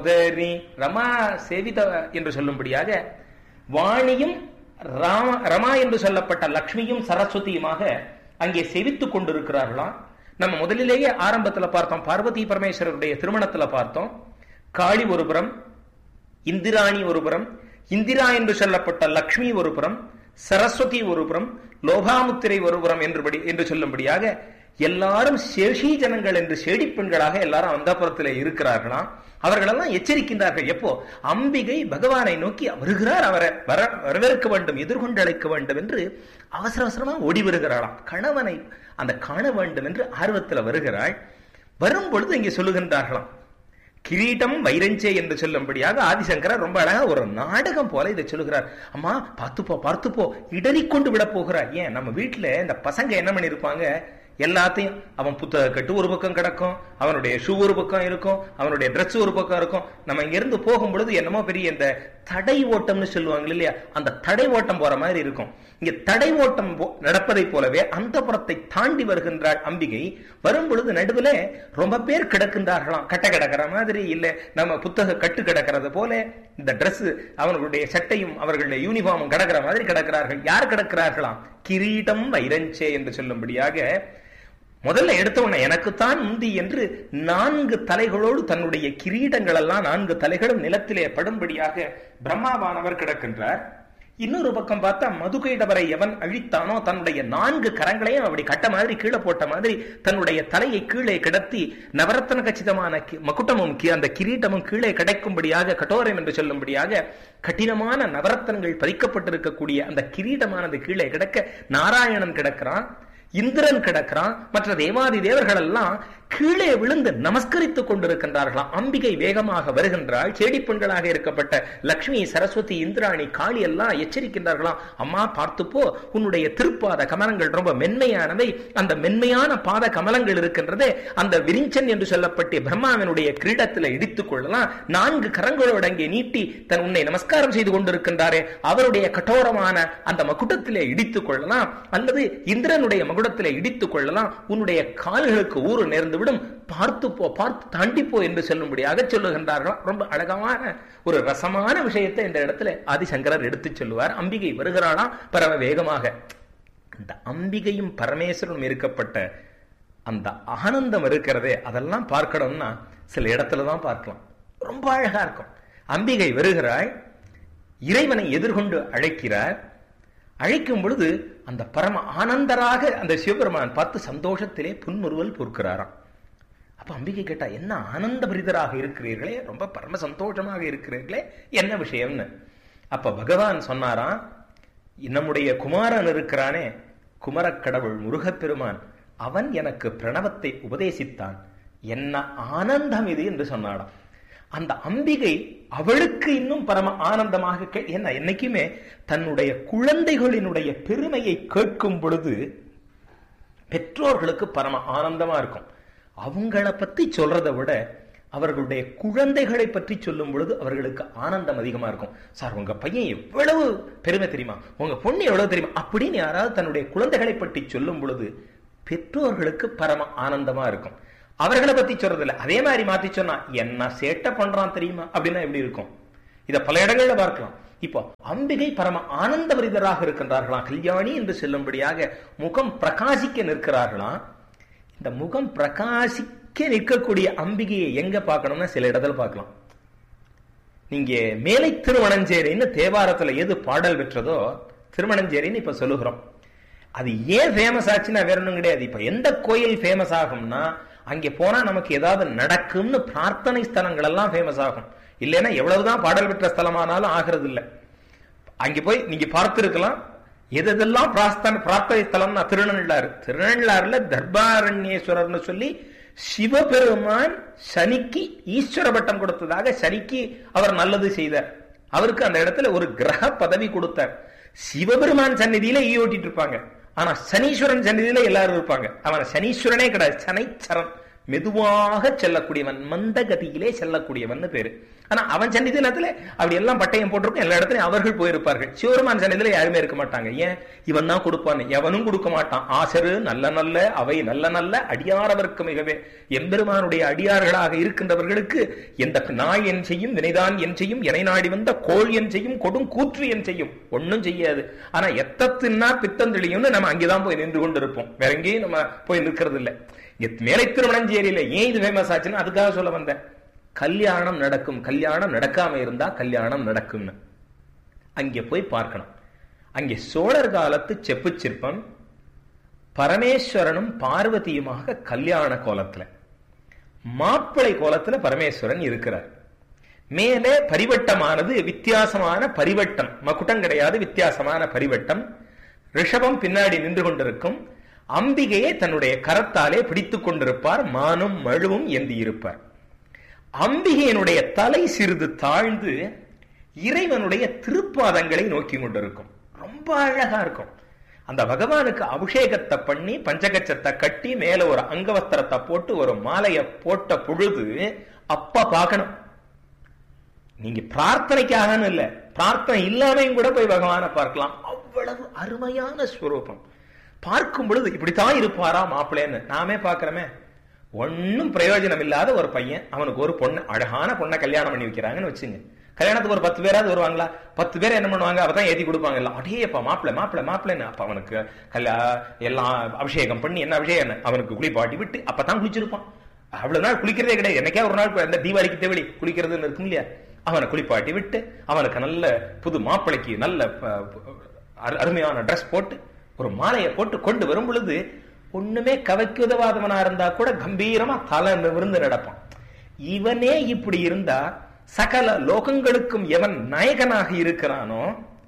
சோதரி ரமா சேவித என்று சொல்லும்படியாக வாணியும் ராம ரமா என்று சொல்லப்பட்ட லக்ஷ்மியும் சரஸ்வதியுமாக அங்கே செவித்துக் கொண்டிருக்கிறார்களாம் நம்ம முதலிலேயே ஆரம்பத்துல பார்த்தோம் பார்வதி பரமேஸ்வரருடைய திருமணத்துல பார்த்தோம் காளி ஒருபுறம் இந்திராணி ஒருபுறம் இந்திரா என்று சொல்லப்பட்ட லக்ஷ்மி ஒருபுறம் சரஸ்வதி ஒருபுறம் லோபாமுத்திரை ஒருபுறம் என்றுபடி என்று சொல்லும்படியாக எல்லாரும் சேஷி ஜனங்கள் என்று சேடி பெண்களாக எல்லாரும் அந்தப்புறத்தில் இருக்கிறார்களாம் அவர்களெல்லாம் எச்சரிக்கின்றார்கள் எப்போ அம்பிகை பகவானை நோக்கி வருகிறார் அவரை வர வரவேற்க வேண்டும் எதிர்கொண்டு அழைக்க வேண்டும் என்று அவசர அவசரமா ஓடி வருகிறாளாம் கணவனை அந்த காண வேண்டும் என்று ஆர்வத்தில் வருகிறாள் வரும் பொழுது இங்கே சொல்லுகின்றார்களாம் கிரீட்டம் வைரஞ்சே என்று சொல்லும்படியாக ஆதிசங்கரர் ரொம்ப அழகா ஒரு நாடகம் போல இதை சொல்லுகிறார் அம்மா பார்த்துப்போ பார்த்துப்போ இடறிக்கொண்டு விட போகிறார் ஏன் நம்ம வீட்டுல இந்த பசங்க என்ன பண்ணிருப்பாங்க எல்லாத்தையும் அவன் புத்தக கட்டு ஒரு பக்கம் கிடக்கும் அவனுடைய ஷூ ஒரு பக்கம் இருக்கும் அவனுடைய ட்ரெஸ் ஒரு பக்கம் இருக்கும் நம்ம இங்க இருந்து போகும் பொழுது என்னமோ பெரிய இந்த தடை ஓட்டம்னு சொல்லுவாங்க இல்லையா அந்த தடை ஓட்டம் போற மாதிரி இருக்கும் இங்க தடை ஓட்டம் நடப்பதை போலவே அந்த புறத்தை தாண்டி வருகின்றாள் அம்பிகை வரும் பொழுது நடுவில் ரொம்ப பேர் கிடக்கின்றார்களாம் கட்ட கிடக்கிற மாதிரி இல்ல நம்ம புத்தக கட்டு கிடக்கிறது போல இந்த ட்ரெஸ் அவர்களுடைய சட்டையும் அவர்களுடைய யூனிஃபார்மும் கிடக்கிற மாதிரி கிடக்கிறார்கள் யார் கிடக்கிறார்களாம் கிரீடம் வைரஞ்சே என்று சொல்லும்படியாக முதல்ல எடுத்த உடனே எனக்குத்தான் முந்தி என்று நான்கு தலைகளோடு தன்னுடைய கிரீடங்கள் எல்லாம் நான்கு தலைகளும் நிலத்திலே படும்படியாக பிரம்மாவானவர் கிடக்கின்றார் இன்னொரு பக்கம் பார்த்தா மதுகைடவரை எவன் அழித்தானோ தன்னுடைய நான்கு கரங்களையும் அப்படி கட்ட மாதிரி கீழே போட்ட மாதிரி தன்னுடைய தலையை கீழே கிடத்தி நவரத்தன கச்சிதமான மகுட்டமும் அந்த கிரீட்டமும் கீழே கிடைக்கும்படியாக கட்டோரம் என்று சொல்லும்படியாக கடினமான நவரத்தனங்கள் பதிக்கப்பட்டிருக்கக்கூடிய அந்த கிரீடமானது கீழே கிடக்க நாராயணன் கிடக்கிறான் இந்திரன் கிடக்கிறான் மற்ற தேவாதி தேவர்கள் எல்லாம் கீழே விழுந்து நமஸ்கரித்துக் கொண்டிருக்கின்றார்களாம் அம்பிகை வேகமாக வருகின்றாள் செடி பெண்களாக இருக்கப்பட்ட லக்ஷ்மி சரஸ்வதி இந்திராணி காளி எல்லாம் எச்சரிக்கின்றார்களாம் அம்மா பார்த்துப்போ உன்னுடைய திருப்பாத கமலங்கள் ரொம்ப மென்மையானவை அந்த மென்மையான பாத கமலங்கள் இருக்கின்றதே அந்த விரிஞ்சன் என்று சொல்லப்பட்ட பிரம்மாவினுடைய கிரீடத்தில் இடித்துக் கொள்ளலாம் நான்கு கரங்களோடு அங்கே நீட்டி தன் உன்னை நமஸ்காரம் செய்து கொண்டிருக்கின்றாரே அவருடைய கட்டோரமான அந்த மகுடத்திலே இடித்துக் கொள்ளலாம் அல்லது இந்திரனுடைய மகுடத்திலே இடித்துக் கொள்ளலாம் உன்னுடைய கால்களுக்கு ஊறு நேர்ந்து விடும் பார்த்து போ பார்த்து தாண்டி போ என்று சொல்லும்படியாக சொல்லுகின்றார்கள் ரொம்ப அழகமான ஒரு ரசமான விஷயத்தை இந்த இடத்துல ஆதிசங்கரர் எடுத்து சொல்லுவார் அம்பிகை வருகிறாளாம் பரவ வேகமாக அந்த அம்பிகையும் பரமேஸ்வரனும் இருக்கப்பட்ட அந்த ஆனந்தம் இருக்கிறதே அதெல்லாம் பார்க்கணும்னா சில இடத்துல தான் பார்க்கலாம் ரொம்ப அழகா இருக்கும் அம்பிகை வருகிறாள் இறைவனை எதிர்கொண்டு அழைக்கிறார் அழைக்கும் பொழுது அந்த பரம ஆனந்தராக அந்த சிவபெருமான் பார்த்து சந்தோஷத்திலே புன்முறுவல் பொறுக்கிறாராம் அப்ப அம்பிகை கேட்டா என்ன ஆனந்த பரிதராக இருக்கிறீர்களே ரொம்ப பரம சந்தோஷமாக இருக்கிறீர்களே என்ன விஷயம்னு அப்ப பகவான் சொன்னாராம் நம்முடைய குமாரன் இருக்கிறானே குமரக்கடவுள் முருகப்பெருமான் அவன் எனக்கு பிரணவத்தை உபதேசித்தான் என்ன ஆனந்தம் இது என்று சொன்னாடாம் அந்த அம்பிகை அவளுக்கு இன்னும் பரம ஆனந்தமாக என்ன என்னைக்குமே தன்னுடைய குழந்தைகளினுடைய பெருமையை கேட்கும் பொழுது பெற்றோர்களுக்கு பரம ஆனந்தமா இருக்கும் அவங்கள பத்தி சொல்றதை விட அவர்களுடைய குழந்தைகளை பற்றி சொல்லும் பொழுது அவர்களுக்கு ஆனந்தம் அதிகமா இருக்கும் சார் உங்க பையன் எவ்வளவு பெருமை தெரியுமா உங்க பொண்ணு எவ்வளவு தெரியுமா அப்படின்னு யாராவது தன்னுடைய குழந்தைகளை பற்றி சொல்லும் பொழுது பெற்றோர்களுக்கு பரம ஆனந்தமா இருக்கும் அவர்களை பத்தி சொல்றது இல்லை அதே மாதிரி மாத்தி சொன்னா என்ன சேட்டை பண்றான் தெரியுமா அப்படின்னா எப்படி இருக்கும் இத பல இடங்கள்ல பார்க்கலாம் இப்போ அம்பிகை பரம ஆனந்த விரிதராக இருக்கின்றார்களாம் கல்யாணி என்று சொல்லும்படியாக முகம் பிரகாசிக்க நிற்கிறார்களாம் இந்த முகம் பிரகாசிக்க நிற்கக்கூடிய அம்பிகையை எங்க பார்க்கணும்னா சில இடத்துல பார்க்கலாம் நீங்க மேலை திருமணஞ்சேரின்னு தேவாரத்துல எது பாடல் பெற்றதோ திருமணஞ்சேரின்னு இப்ப சொல்லுகிறோம் அது ஏன் ஃபேமஸ் ஆச்சுன்னா வேற ஒன்றும் கிடையாது இப்ப எந்த கோயில் ஃபேமஸ் ஆகும்னா அங்கே போனா நமக்கு ஏதாவது நடக்கும்னு பிரார்த்தனை ஸ்தலங்கள் எல்லாம் ஃபேமஸ் ஆகும் இல்லைன்னா எவ்வளவுதான் பாடல் பெற்ற ஸ்தலமானாலும் ஆகிறது இல்லை அங்கே போய் நீங்க பார்த்திருக்கலாம் எதெல்லாம் பிரார்த்தனை பிரார்த்தனை ஸ்தலம்னா திருநள்ளாறு திருநள்ளாறுல தர்பாரண்யேஸ்வரர்னு சொல்லி சிவபெருமான் சனிக்கு ஈஸ்வர பட்டம் கொடுத்ததாக சனிக்கு அவர் நல்லது செய்தார் அவருக்கு அந்த இடத்துல ஒரு கிரக பதவி கொடுத்தார் சிவபெருமான் சந்நிதியில ஈ ஓட்டிட்டு இருப்பாங்க ஆனா சனீஸ்வரன் சந்நிதியில எல்லாரும் இருப்பாங்க அவன் சனீஸ்வரனே கிடையாது சனைச்சரன் மெதுவாக செல்லக்கூடியவன் மந்த கதியிலே செல்லக்கூடியவன் பேரு ஆனா அவன் சன்னிதினத்துல அப்படி எல்லாம் பட்டயம் போட்டிருக்கும் எல்லா இடத்துலயும் அவர்கள் போயிருப்பார்கள் சிவருமான் சன்னிதில யாருமே இருக்க மாட்டாங்க ஏன் இவன் தான் கொடுப்பான் எவனும் கொடுக்க மாட்டான் ஆசரு நல்ல நல்ல அவை நல்ல நல்ல அடியாரவர்க்கு மிகவே எம்பெருமானுடைய அடியார்களாக இருக்கின்றவர்களுக்கு எந்த நாய் என் செய்யும் வினைதான் என் செய்யும் எனை நாடி வந்த கோள் என் செய்யும் கொடும் கூற்று என் செய்யும் ஒன்னும் செய்யாது ஆனா எத்தத்தின்னா பித்தந்தெளியும்னு நம்ம அங்கேதான் போய் நின்று கொண்டு இருப்போம் வேற எங்கேயும் நம்ம போய் நிற்கிறது இல்லை இங்க மேலை திருமணஞ்சேரியில ஏன் இது ஃபேமஸ் ஆச்சுன்னு அதுக்காக சொல்ல வந்தேன் கல்யாணம் நடக்கும் கல்யாணம் நடக்காம இருந்தா கல்யாணம் நடக்கும்னு அங்கே போய் பார்க்கணும் அங்கே சோழர் காலத்து செப்பு சிற்பம் பரமேஸ்வரனும் பார்வதியுமாக கல்யாண கோலத்துல மாப்பிளை கோலத்துல பரமேஸ்வரன் இருக்கிறார் மேலே பரிவட்டமானது வித்தியாசமான பரிவட்டம் மகுட்டம் கிடையாது வித்தியாசமான பரிவட்டம் ரிஷபம் பின்னாடி நின்று கொண்டிருக்கும் அம்பிகையை தன்னுடைய கரத்தாலே பிடித்துக் கொண்டிருப்பார் மானும் மழுவும் ஏந்தி இருப்பார் அம்பிகையினுடைய தலை சிறிது தாழ்ந்து இறைவனுடைய திருப்பாதங்களை நோக்கி கொண்டிருக்கும் ரொம்ப அழகா இருக்கும் அந்த பகவானுக்கு அபிஷேகத்தை பண்ணி பஞ்சகச்சத்தை கட்டி மேல ஒரு அங்கவஸ்திரத்தை போட்டு ஒரு மாலையை போட்ட பொழுது அப்ப பார்க்கணும் நீங்க பிரார்த்தனைக்காகன்னு இல்ல பிரார்த்தனை இல்லாமையும் கூட போய் பகவானை பார்க்கலாம் அவ்வளவு அருமையான ஸ்வரூபம் பார்க்கும் பொழுது இப்படித்தான் இருப்பாரா மாப்பிள்ளைன்னு நாமே பாக்குறோமே ஒன்னும் பிரயோஜனம் இல்லாத ஒரு பையன் அவனுக்கு ஒரு பொண்ணு அழகான பொண்ணை கல்யாணம் பண்ணி வைக்கிறாங்கன்னு வச்சுங்க கல்யாணத்துக்கு ஒரு பத்து பேராவது வருவாங்களா பத்து பேர் என்ன பண்ணுவாங்க அவதான் ஏத்தி கொடுப்பாங்க எல்லாம் அடேப்பா மாப்பிள்ள மாப்பிள்ள மாப்பிள்ளன்னு அப்ப அவனுக்கு கல்யா எல்லாம் அபிஷேகம் பண்ணி என்ன அபிஷேகம் அவனுக்கு குளிப்பாட்டி விட்டு அப்பதான் குளிச்சிருப்பான் அவ்வளவு நாள் குளிக்கிறதே கிடையாது என்னைக்கே ஒரு நாள் இந்த தீபாவளிக்கு தேவலி குளிக்கிறதுன்னு இருக்கும் இல்லையா அவனை குளிப்பாட்டி விட்டு அவனுக்கு நல்ல புது மாப்பிளைக்கு நல்ல அருமையான ட்ரெஸ் போட்டு ஒரு மாலையை போட்டு கொண்டு வரும் பொழுது ஒண்ணுமே கவைக்கு உதவாதவனா இருந்தா கூட கம்பீரமா தலை நிமிர்ந்து நடப்பான் இவனே இப்படி இருந்தா சகல லோகங்களுக்கும் எவன் நாயகனாக இருக்கிறானோ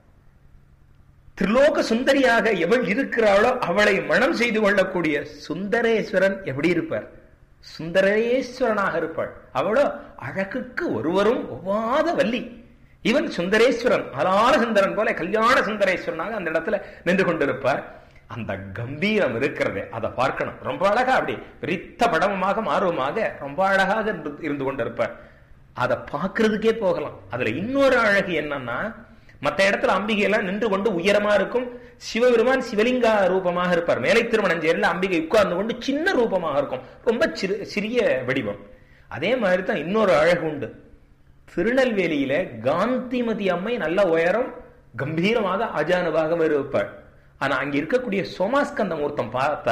திரிலோக சுந்தரியாக எவள் இருக்கிறாளோ அவளை மனம் செய்து கொள்ளக்கூடிய சுந்தரேஸ்வரன் எப்படி இருப்பார் சுந்தரேஸ்வரனாக இருப்பாள் அவளோ அழகுக்கு ஒருவரும் ஒவ்வாத வள்ளி இவன் சுந்தரேஸ்வரன் அலார சுந்தரன் போல கல்யாண சுந்தரேஸ்வரனாக அந்த இடத்துல நின்று கொண்டிருப்பார் அந்த கம்பீரம் இருக்கிறதே அதை பார்க்கணும் ரொம்ப அழகா அப்படி விரித்த படமுமாக மாறுவமாக ரொம்ப அழகாக இருந்து கொண்டிருப்பார் அதை பார்க்கறதுக்கே போகலாம் அதுல இன்னொரு அழகு என்னன்னா மத்த இடத்துல அம்பிகை எல்லாம் நின்று கொண்டு உயரமா இருக்கும் சிவபெருமான் சிவலிங்கா ரூபமாக இருப்பார் மேலை திருமணஞ்சேரியில் அம்பிகை உட்கார்ந்து கொண்டு சின்ன ரூபமாக இருக்கும் ரொம்ப சிறு சிறிய வடிவம் அதே மாதிரி தான் இன்னொரு அழகு உண்டு திருநெல்வேலியில காந்திமதி அம்மை நல்ல உயரம் கம்பீரமாக அஜானுவாக இருப்பாள் ஆனா அங்க இருக்கக்கூடிய சோமாஸ்கந்த மூர்த்தம் பார்த்தா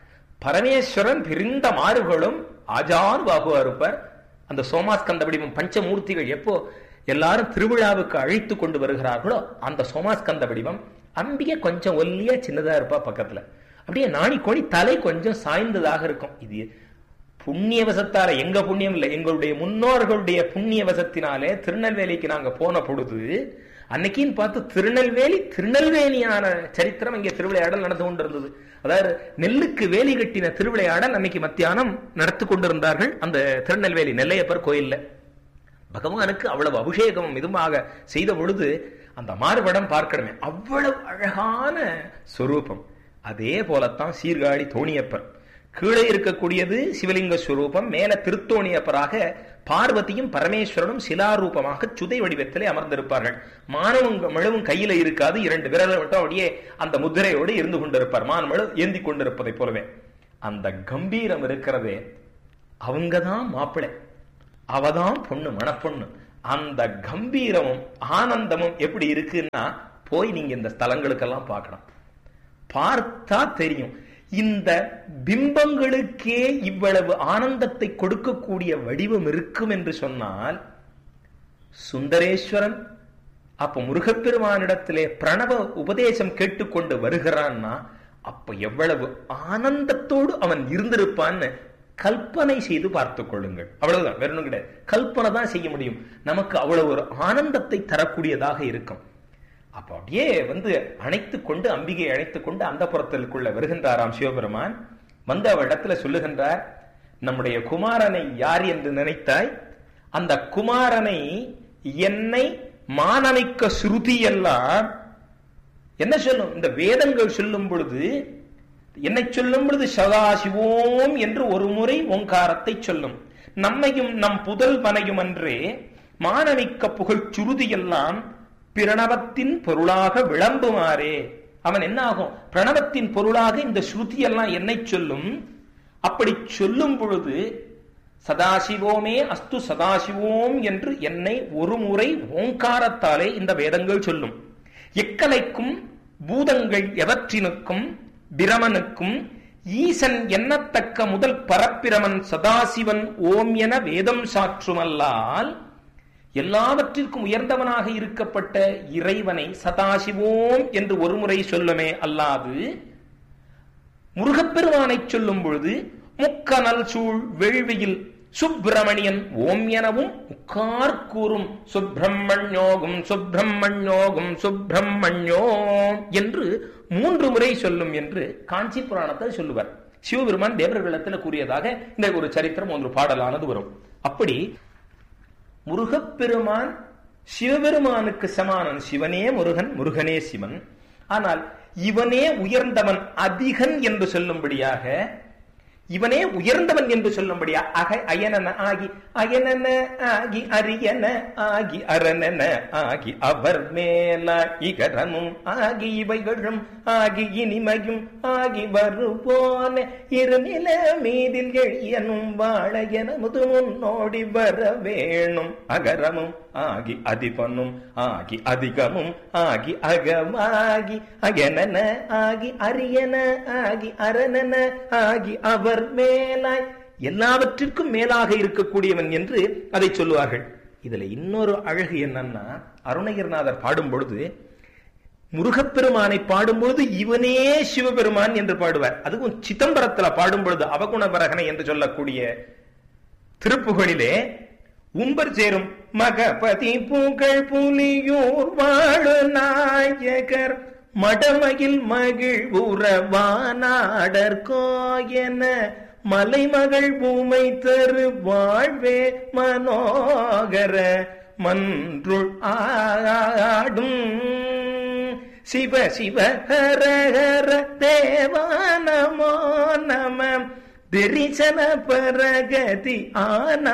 பரமேஸ்வரன் பிரிந்த மாறுகளும் ஆஜானுவாகுவா இருப்பார் அந்த சோமாஸ்கந்த வடிவம் பஞ்சமூர்த்திகள் எப்போ எல்லாரும் திருவிழாவுக்கு அழைத்து கொண்டு வருகிறார்களோ அந்த சோமாஸ்கந்த வடிவம் அம்பிகை கொஞ்சம் ஒல்லியா சின்னதா இருப்பா பக்கத்துல அப்படியே நாணி கோணி தலை கொஞ்சம் சாய்ந்ததாக இருக்கும் இது புண்ணிய வசத்தால எங்க புண்ணியம் இல்லை எங்களுடைய முன்னோர்களுடைய புண்ணிய வசத்தினாலே திருநெல்வேலிக்கு நாங்க போன பொழுது அன்னைக்குன்னு பார்த்து திருநெல்வேலி திருநெல்வேலியான சரித்திரம் இங்கே திருவிளையாடல் நடந்து கொண்டிருந்தது அதாவது நெல்லுக்கு வேலி கட்டின திருவிளையாடல் அன்னைக்கு மத்தியானம் நடத்தி கொண்டிருந்தார்கள் அந்த திருநெல்வேலி நெல்லையப்பர் கோயில்ல பகவானுக்கு அவ்வளவு அபிஷேகம் இதுமாக செய்த பொழுது அந்த மாறுபடம் பார்க்கணுமே அவ்வளவு அழகான சொரூபம் அதே போலத்தான் சீர்காழி தோணியப்பர் கீழே இருக்கக்கூடியது சிவலிங்க ஸ்வரூபம் மேல திருத்தோணியப்பராக பார்வதியும் பரமேஸ்வரனும் சிலாரூபமாக சுதை வடிவத்திலே அமர்ந்திருப்பார்கள் மானவும் மழுவும் கையில இருக்காது இரண்டு விரல்கள் மட்டும் அப்படியே அந்த முத்திரையோடு இருந்து கொண்டிருப்பார் மானமழு ஏந்தி கொண்டிருப்பதை போலவே அந்த கம்பீரம் இருக்கிறதே அவங்கதான் மாப்பிள்ளை அவதான் பொண்ணு மணப்பொண்ணு அந்த கம்பீரமும் ஆனந்தமும் எப்படி இருக்குன்னா போய் நீங்க இந்த ஸ்தலங்களுக்கெல்லாம் பார்க்கணும் பார்த்தா தெரியும் இந்த பிம்பங்களுக்கே இவ்வளவு ஆனந்தத்தை கொடுக்கக்கூடிய வடிவம் இருக்கும் என்று சொன்னால் சுந்தரேஸ்வரன் அப்ப முருகப்பெருமானிடத்திலே பிரணவ உபதேசம் கேட்டுக்கொண்டு வருகிறான்னா அப்ப எவ்வளவு ஆனந்தத்தோடு அவன் இருந்திருப்பான்னு கல்பனை செய்து பார்த்துக் கொள்ளுங்கள் அவ்வளவுதான் வேற ஒன்றும் கிடையாது கல்பனை தான் செய்ய முடியும் நமக்கு அவ்வளவு ஒரு ஆனந்தத்தை தரக்கூடியதாக இருக்கும் அப்ப அப்படியே வந்து அணைத்து கொண்டு அம்பிகை அழைத்து கொண்டு அந்த புறத்திற்குள்ள வருகின்றாராம் சிவபெருமான் வந்து அவ இடத்துல சொல்லுகின்றார் நம்முடைய குமாரனை யார் என்று நினைத்தாய் அந்த குமாரனை என்னை மானமைக்க சுருதி எல்லாம் என்ன சொல்லும் இந்த வேதங்கள் சொல்லும் பொழுது என்னை சொல்லும் பொழுது சதாசிவோம் என்று ஒரு முறை ஓங்காரத்தை சொல்லும் நம்மையும் நம் புதல்வனையும் அன்றே மானமிக்க புகழ் சுருதியெல்லாம் பிரணவத்தின் பொருளாக விளம்புமாறே அவன் என்ன ஆகும் பிரணவத்தின் பொருளாக இந்த ஸ்ருதி எல்லாம் என்னை சொல்லும் அப்படி சொல்லும் பொழுது சதாசிவோமே அஸ்து சதாசிவோம் என்று என்னை ஒரு முறை ஓங்காரத்தாலே இந்த வேதங்கள் சொல்லும் எக்கலைக்கும் பூதங்கள் எவற்றினுக்கும் பிரமனுக்கும் ஈசன் எண்ணத்தக்க முதல் பரப்பிரமன் சதாசிவன் ஓம் என வேதம் சாற்றுமல்லால் எல்லாவற்றிற்கும் உயர்ந்தவனாக இருக்கப்பட்ட இறைவனை சதாசிவோம் என்று ஒரு முறை சொல்லுமே அல்லாது முருகப்பெருமானை சொல்லும் பொழுது முக்கனல் சூழ் வெள்வியில் சுப்பிரமணியன் ஓம் எனவும் உக்கார் கூறும் சுப்பிரமணியோகும் சுப்பிரமணியோகும் சுப்பிரமணியோம் என்று மூன்று முறை சொல்லும் என்று காஞ்சி புராணத்தில் சொல்லுவார் சிவபெருமான் தேவர்களிடத்தில் கூறியதாக இந்த ஒரு சரித்திரம் ஒன்று பாடலானது வரும் அப்படி முருகப்பெருமான் சிவபெருமானுக்கு சமானன் சிவனே முருகன் முருகனே சிவன் ஆனால் இவனே உயர்ந்தவன் அதிகன் என்று சொல்லும்படியாக இவனே உயர்ந்தவன் என்று சொல்லும்படியா அக அயனன ஆகி அயனன ஆகி அரியன ஆகி அரணன ஆகி அவர் மேல இகரனும் ஆகி இவைகளும் ஆகி இனிமையும் ஆகி வருபோன இருநில மீதில் எழியனும் வாழ என முது முன்னோடி வர வேணும் அகரமும் ஆகி அதிபனும் ஆகி அதிகமும் ஆகி அகமாகி அகனன ஆகி அரியன ஆகி அரணன ஆகி அவர் மேலாய் எல்லாவற்றிற்கும் மேலாக இருக்கக்கூடியவன் என்று அதை சொல்லுவார்கள் இதுல இன்னொரு அழகு என்னன்னா அருணகிரிநாதர் பாடும் பொழுது முருகப்பெருமானை பாடும்பொழுது இவனே சிவபெருமான் என்று பாடுவார் அதுவும் சிதம்பரத்துல பாடும் பொழுது அவகுணபரகனை என்று சொல்லக்கூடிய திருப்புகழிலே உம்பர் சேரும் மகபதி புகழ் புலியூர் வாழு நாயகர் மடமகில் மகிழ் உறவானாடர் கோயன மலைமகள் பூமை தரு வாழ்வே மனோகர மன்றுள் ஆடும் சிவ சிவ ஹர ஹர தேவானமோ நம திரிசன பரகதி ஆன